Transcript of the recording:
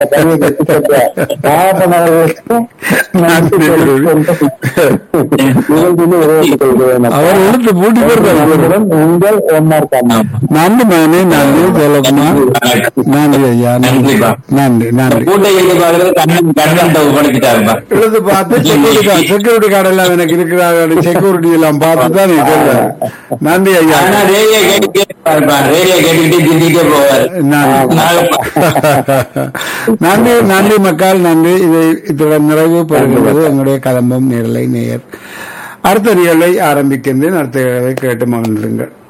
பதிவை கட்டி கொடுத்த நாகப்பன் அவர்களுக்கு நன்றி தெரிவித்துக் நிகழ்ச்சியில் உருவாக்கிக் கொள்கிறேன் அவர் இழுத்து பூட்டி போடுறாரு நன்றியுடன் உங்கள் எம்ஆர் கண்ணா நன்றி மகனே நன்றி செல்லகுமார் நன்றி ஐயா நன்றி நன்றிப்பா. நன்றி நன்றி கூட்டை எழுதி பார்க்கறது கண்ணன் கண்ணன் ஒப்படைச்சிட்டாருப்பா இழுத்து பார்த்து செக்யூரிட்டி கார்டு செக்யூரிட்டி கார்டு எல்லாம் எனக்கு இருக்கிறாங்க செக்யூரிட்டி எல்லாம் பார்த்து தான் நீ சொல்ற நன்றி ஐயா ஆனா ரேடியோ கேட்டு பாருப்பா ரேடியோ கேட்டுக்கிட்டே திண்டிட்டே போவார் நன்றி நன்றி நன்றி மக்கள் நன்றி இதை இத்துடன் நிறைவு பெறுகிறது எங்களுடைய கலம்பம் நேரலை நேயர் அடுத்த நிகழ்வை ஆரம்பிக்கின்றேன் அடுத்த நிகழ்வை கேட்டு மகிழ்ந்திருங்கள்